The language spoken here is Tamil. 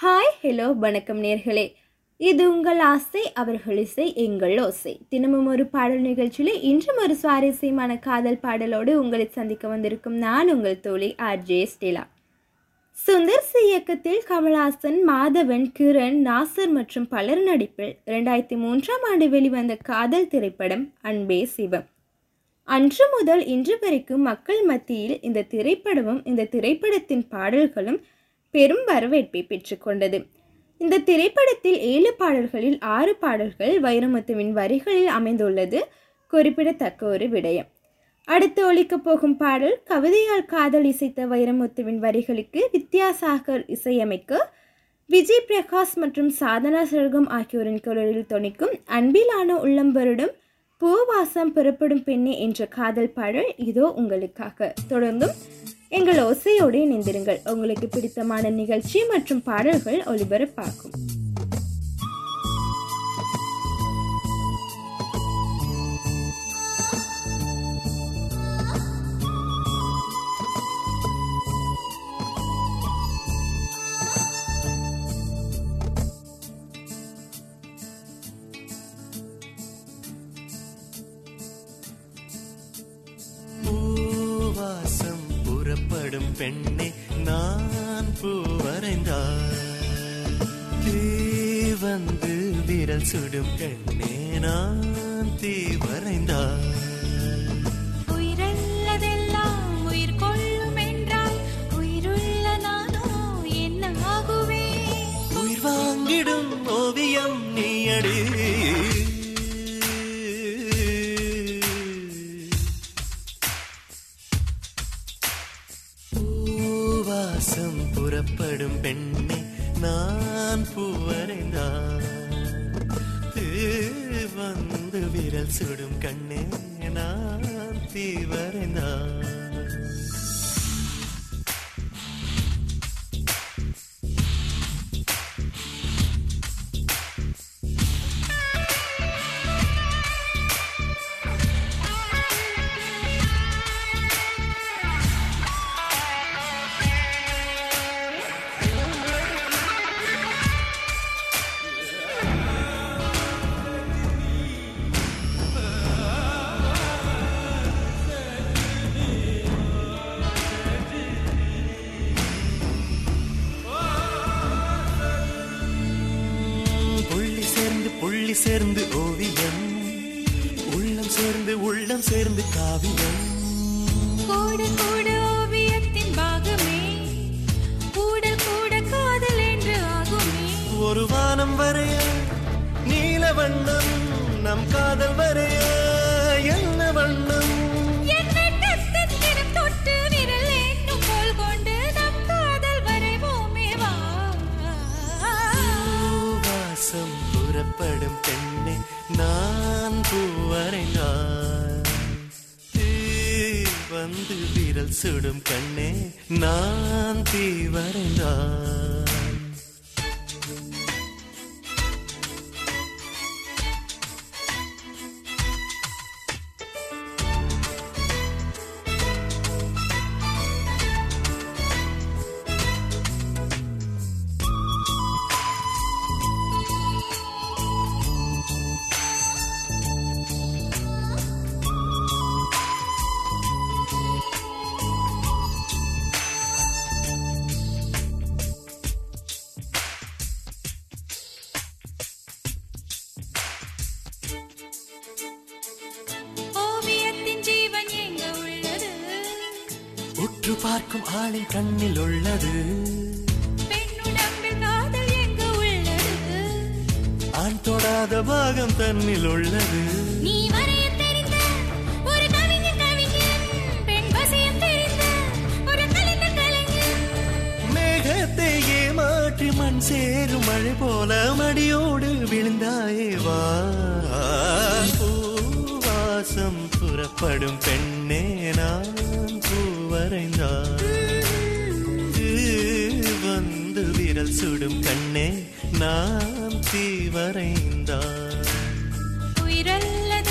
ஹாய் ஹலோ வணக்கம் நேர்களே இது உங்கள் ஆசை அவர்கள் இசை எங்கள் ஓசை தினமும் ஒரு பாடல் நிகழ்ச்சியில் இன்றும் ஒரு சுவாரஸ்யமான காதல் பாடலோடு உங்களை சந்திக்க வந்திருக்கும் நான் உங்கள் தோழி ஆர்ஜே ஸ்டெலா சுந்தர் சி இயக்கத்தில் கமல்ஹாசன் மாதவன் கிரண் நாசர் மற்றும் பலர் நடிப்பில் இரண்டாயிரத்தி மூன்றாம் ஆண்டு வெளிவந்த காதல் திரைப்படம் அன்பே சிவம் அன்று முதல் இன்று வரைக்கும் மக்கள் மத்தியில் இந்த திரைப்படமும் இந்த திரைப்படத்தின் பாடல்களும் பெரும் வரவேற்பை பெற்றுக்கொண்டது இந்த திரைப்படத்தில் ஏழு பாடல்களில் ஆறு பாடல்கள் வைரமுத்துவின் வரிகளில் அமைந்துள்ளது குறிப்பிடத்தக்க ஒரு விடயம் அடுத்து ஒலிக்கப் போகும் பாடல் கவிதையால் காதல் இசைத்த வைரமுத்துவின் வரிகளுக்கு வித்யாசாகர் இசையமைக்க விஜய் பிரகாஷ் மற்றும் சாதனா சர்கம் ஆகியோரின் குரலில் தொனிக்கும் அன்பிலான உள்ளம் வருடம் பூவாசம் புறப்படும் பெண்ணே என்ற காதல் பாடல் இதோ உங்களுக்காக தொடர்ந்தும் எங்கள் ஓசையோடு இணைந்திருங்கள் உங்களுக்கு பிடித்தமான நிகழ்ச்சி மற்றும் பாடல்கள் ஒளிபரப்பாகும் பூவாசம் புறப்படும் பெண்ணே நான் பூ வரைந்தார் தீ வந்து விரல் சுடும் கண்ணே நான் தீ வரைந்தார் உயிரல்லதெல்லாம் உயிர் கொள்ளும் என்றால் உயிருள்ள நானோ என்ன ஆகுவேன் உயிர் வாங்கிடும் ஓவியம் நீ அடி பூவாசம் புறப்படும் பெண்ணே நான் பூவரைந்தான் வந்து விரல் சுடும் கண்ணே நான் தீவரைந்தான் புள்ளி சேர்ந்து புள்ளி சேர்ந்து ஓவியம் உள்ளம் சேர்ந்து உள்ளம் சேர்ந்து காவியம் கூட கூட ஓவியத்தின் பாகமே கூடல் கூட காதல் என்று ஆகுமே ஒரு வானம் வரைய நீல வண்ணம் நம் காதல் வரைய என்ன வண்ணம் என் வெட்டத்தின் தினம் தொட்டு விரல் என்னும் கோல் கொண்டு நம் காதல் வரைவோமே வா பூவாசம் புறப்படும் பெண்ணே நான் பூவரைந்தான் தீ வந்து விரல் சுடும் கண்ணே நான் தீ வரைந்தான் ஓவியத்தின் ஜீவன் எங்க உள்ளது உற்று பார்க்கும் ஆளின் கண்ணில் உள்ளது பெண்ணுடம்பில் காதல் எங்க உள்ளது ஆண் தொடாத பாகம் தன்னில் உள்ளது நீ வரைய தெரிந்த ஒரு கவிஞன் கவிஞன் பெண் வசியம் தெரிந்த ஒரு கலைஞர் கலைஞன் மேகத்தை ஏமாற்றி மண் சேரும் மழை போல மடியோடு விழுந்தாயே வா பூவாசம் புறப்படும் பெண்ணே நான் பூவரைந்தான் வந்து விரல் சுடும் கண்ணே நான் தீவரைந்தான் உயிரல்ல